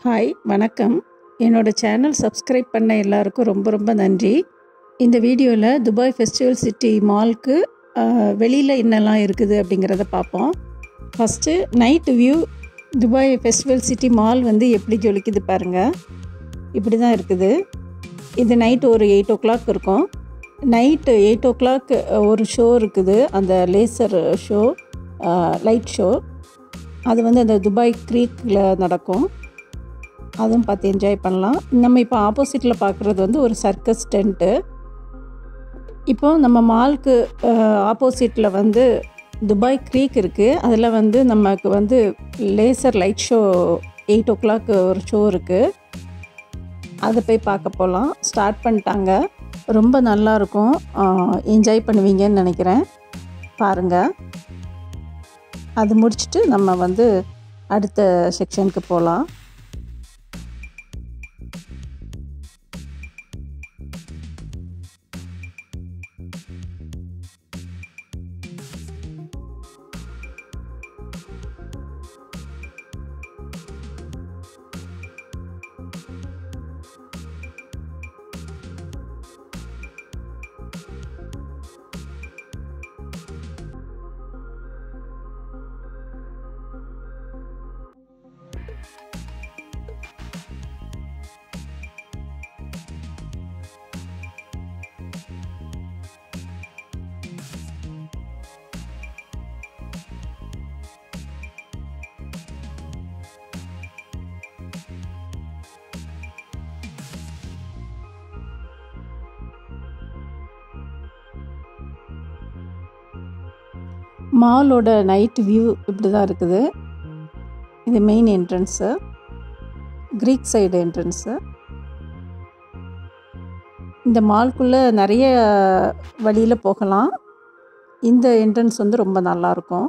hi வணக்கம் என்னோட channel subscribe பண்ண எல்லாருக்கும் ரொம்ப ரொம்ப நன்றி இந்த வீடியோவில் துபாய் ஃபெஸ்டிவல் சிட்டி மால்க்கு வெளியில் என்னெல்லாம் இருக்குது அப்படிங்கிறத பார்ப்போம் first night view Dubai festival city mall வந்து எப்படி ஜொலிக்குது பாருங்கள் இப்படி தான் இருக்குது இது நைட் ஒரு எயிட் ஓ கிளாக் இருக்கும் நைட்டு எயிட் ஓ கிளாக் ஒரு ஷோ இருக்குது அந்த லேசர் ஷோ லைட் ஷோ அது வந்து அந்த துபாய் க்ரீக்கில் நடக்கும் அதுவும் பார்த்து என்ஜாய் பண்ணலாம் நம்ம இப்போ ஆப்போசிட்டில் பார்க்குறது வந்து ஒரு சர்க்கஸ் டென்ட்டு இப்போ நம்ம மால்க்கு ஆப்போசிட்டில் வந்து துபாய் க்ரீக் இருக்குது அதில் வந்து நமக்கு வந்து laser light show eight o'clock ஒரு ஷோ இருக்குது அதை போய் பார்க்க போகலாம் ஸ்டார்ட் பண்ணிட்டாங்க ரொம்ப நல்லாயிருக்கும் என்ஜாய் பண்ணுவீங்கன்னு நினைக்கிறேன் பாருங்கள் அது முடிச்சுட்டு நம்ம வந்து அடுத்த செக்ஷனுக்கு போகலாம் மாலோட நைட் வியூ இப்படி தான் இருக்குது இது main entrance creek side entrance இந்த மால்குள்ளே நிறைய வழியில் போகலாம் இந்த என்ட்ரன்ஸ் வந்து ரொம்ப நல்லாயிருக்கும்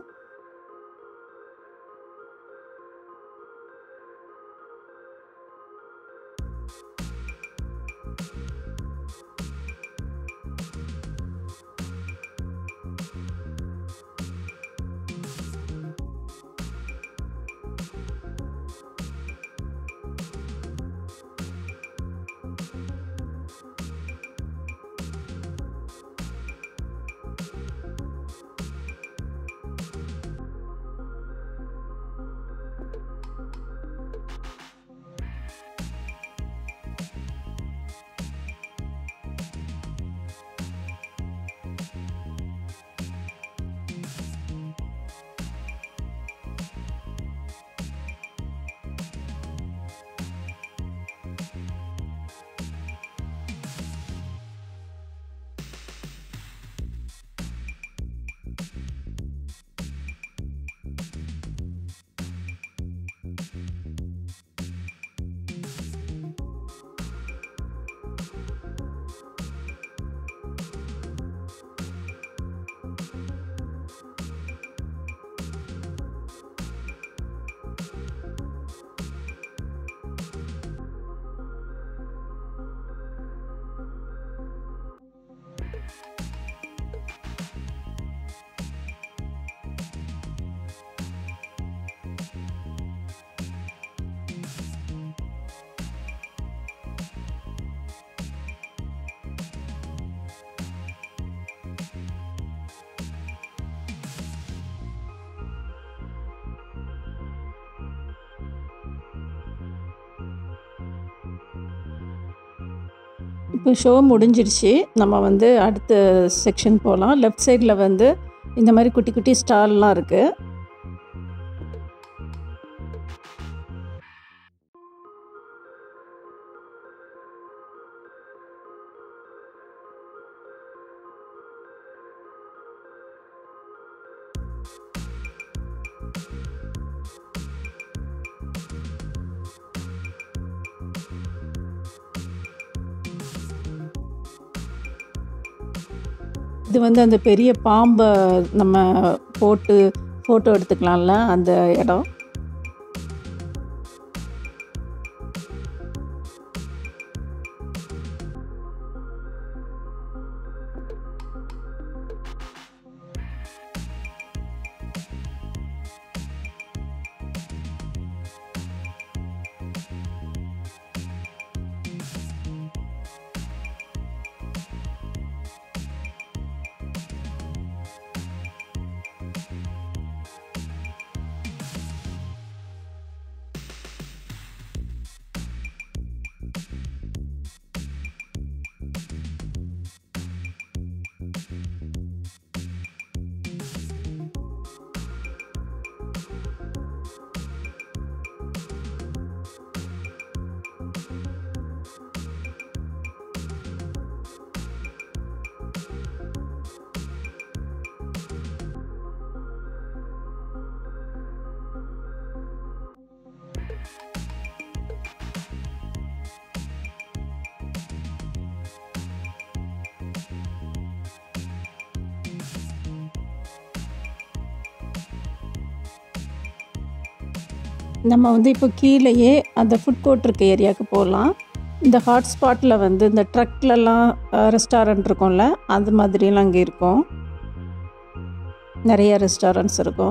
இப்போ ஷோ முடிஞ்சிருச்சு நம்ம வந்து அடுத்த செக்ஷன் போகலாம் லெஃப்ட் சைடில் வந்து இந்த மாதிரி குட்டி குட்டி ஸ்டால்லாம் இருக்குது இது வந்து அந்த பெரிய பாம்பை நம்ம போட்டு ஃபோட்டோ எடுத்துக்கலாம்ல அந்த இடம் நம்ம வந்து இப்போ கீழேயே அந்த ஃபுட் கோர்ட் இருக்க ஏரியாவுக்கு போகலாம் இந்த ஹாட்ஸ்பாட்டில் வந்து இந்த ட்ரக்லலாம் ரெஸ்டாரண்ட் இருக்கும்ல அது மாதிரிலாம் அங்கே இருக்கும் நிறைய ரெஸ்டாரண்ட்ஸ் இருக்கும்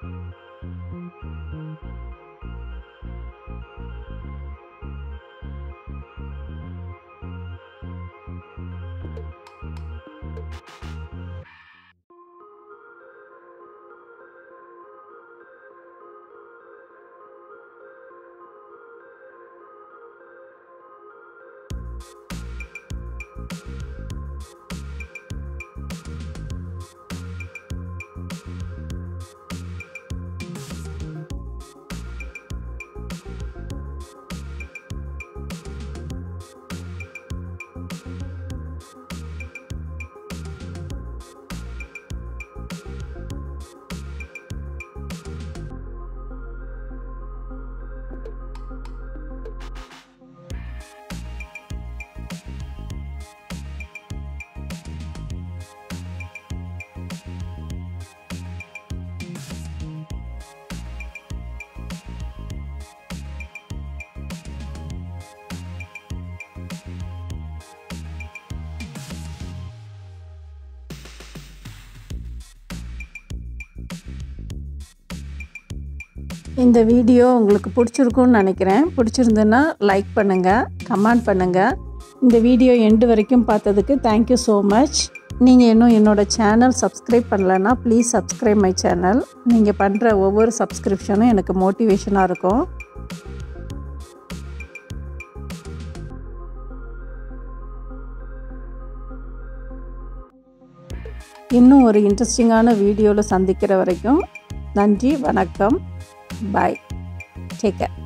இந்த வீடியோ உங்களுக்கு பிடிச்சிருக்குன்னு நினைக்கிறேன் பிடிச்சிருந்துன்னா லைக் பண்ணுங்கள் கமெண்ட் பண்ணுங்கள் இந்த வீடியோ எண்டு வரைக்கும் பார்த்ததுக்கு தேங்க்யூ ஸோ மச் நீங்கள் இன்னும் என்னோடய சேனல் சப்ஸ்கிரைப் பண்ணலன்னா ப்ளீஸ் சப்ஸ்கிரைப் மை சேனல் நீங்கள் பண்ணுற ஒவ்வொரு சப்ஸ்கிரிப்ஷனும் எனக்கு மோட்டிவேஷனாக இருக்கும் இன்னும் ஒரு இன்ட்ரெஸ்டிங்கான வீடியோவில் சந்திக்கிற வரைக்கும் நன்றி வணக்கம் பாய் டேக் கேர்